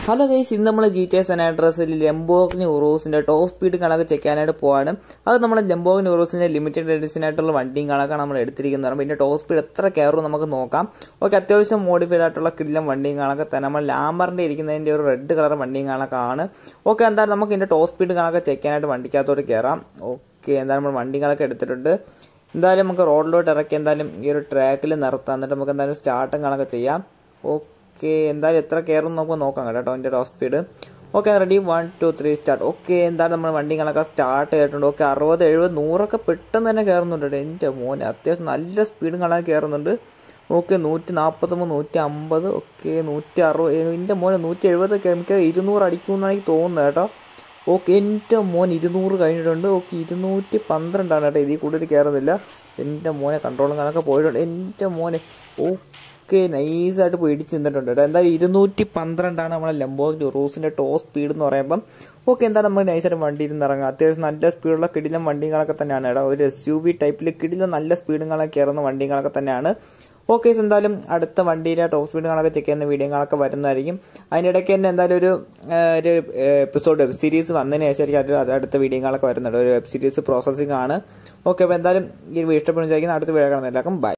hello guys ഇന്ന് നമ്മൾ G T S അഡ്രസ്സിൽ ലംബോഗിനി ഉറൂസിന്റെ ടോപ്പ് സ്പീഡ് കണക്ക് ചെക്ക് ചെയ്യാനായിട്ട് പോവാണ് അത് നമ്മൾ ലംബോഗിനി ഉറൂസിന്റെ ലിമിറ്റഡ് എഡിഷൻ ആയിട്ടുള്ള വണ്ടിയും കണക്കാണ് നമ്മൾ എടുത്തിരിക്കുന്നത് പിന്നെ ടോപ്പ് സ്പീഡ് എത്ര കയറും നമുക്ക് നോക്കാം ഓക്കെ അത്യാവശ്യം മോഡിഫൈഡ് ആയിട്ടുള്ള കിടിലം വണ്ടിയും കണക്ക് തന്നെ നമ്മൾ ലാമ്പറിന്റെ ഇരിക്കുന്നതിന്റെ ഒരു റെഡ് കളർ വണ്ടിയും കണക്കാണ് ഓക്കെ എന്തായാലും നമുക്ക് ഇതിന്റെ ടോപ്പ് സ്പീഡ് കണക്ക് ചെക്ക് ചെയ്യാനായിട്ട് വണ്ടിക്കകത്തോട്ട് കയറാം ഓക്കെ എന്തായാലും നമ്മൾ വണ്ടി കണക്ക് എടുത്തിട്ടുണ്ട് എന്തായാലും നമുക്ക് റോഡിലോട്ട് ഇറക്കി എന്തായാലും ഈ ഒരു ട്രാക്കിൽ നിർത്താം എന്നിട്ട് നമുക്ക് എന്തായാലും സ്റ്റാർട്ടും കണക്ക് ചെയ്യാം ഓക്കെ എന്തായാലും എത്ര കയറും നമുക്ക് നോക്കാം കേട്ടോ അതിൻ്റെ top speed okay ready one two three start okay എന്തായാലും നമ്മൾ വണ്ടി കണക്കെ സ്റ്റാർട്ട് ചെയ്തിട്ടുണ്ട് ഓക്കെ അറുപത് എഴുപത് നൂറൊക്കെ പെട്ടെന്ന് തന്നെ കയറുന്നുണ്ട് എൻ്റെ മോനെ അത്യാവശ്യം നല്ല സ്പീഡും കാണാൻ കയറുന്നുണ്ട് ഓക്കെ നൂറ്റി നാൽപ്പത്തൊമ്പത് നൂറ്റി അമ്പത് ഓക്കെ നൂറ്റി അറുപത് എൻ്റെ മോനെ നൂറ്റി എഴുപത് എനിക്ക് ഇരുന്നൂറ് അടിക്കുമെന്നാണ് എനിക്ക് തോന്നുന്നത് കേട്ടോ ഓക്കെ എൻ്റെ മോൻ ഇരുന്നൂറ് കഴിഞ്ഞിട്ടുണ്ട് ഓക്കെ ഇരുന്നൂറ്റി പന്ത്രണ്ടാണ് കേട്ടോ ഇതിൽ കൂടുതൽ കയറുന്നില്ല എൻ്റെ മോനെ കൺട്രോളും കണക്കെ പോയിട്ടുണ്ട് എൻ്റെ മോനെ ഓക്കെ നൈസായിട്ട് പോയി ഇടിച്ച് നിന്നിട്ടുണ്ട് കേട്ടോ എന്തായാലും ഇരുന്നൂറ്റി പന്ത്രണ്ടാണ് നമ്മളെ ലംബോഗിൻ്റെ റൂസിൻ്റെ ടോപ്പ് സ്പീഡ് എന്ന് പറയുമ്പം ഓക്കെ എന്തായാലും നമ്മൾ നൈസായിട്ട് വണ്ടി ഇരുന്ന് ഇറങ്ങാം അത്യാവശ്യം നല്ല സ്പീഡുള്ള കിടിലം വണ്ടികളൊക്കെ തന്നെയാണ് കേട്ടോ ഒരു എസ് യു വി ടൈപ്പിൽ കിടിലം നല്ല സ്പീഡുകളൊക്കെ കയറുന്ന വണ്ടികളൊക്കെ തന്നെയാണ് ഓക്കെ എന്തായാലും അടുത്ത വണ്ടിയുടെ ടോപ്പ് സ്പീഡ് കണക്കെ ചെക്ക് ചെയ്യുന്ന വീഡിയോകളൊക്കെ വരുന്നതായിരിക്കും അതിനിടയ്ക്ക് തന്നെ എന്തായാലും ഒരു ഒരു എപ്പിസോഡ് വെബ് സീരീസ് വന്നതിന് ശേഷമായിരിക്കും അത് അടുത്ത വീഡിയോകളൊക്കെ വരുന്നുണ്ട് ഒരു വെബ് സീരീസ് പ്രോസസ്സിംഗ് ആണ് ഓക്കെ അപ്പോൾ എന്തായാലും ഈ വീഡിയോ ഇഷ്ടപ്പെടുന്ന വിചാരിക്കുന്ന അടുത്ത വീഡിയോ കാണുന്നതിലാക്കും ബൈ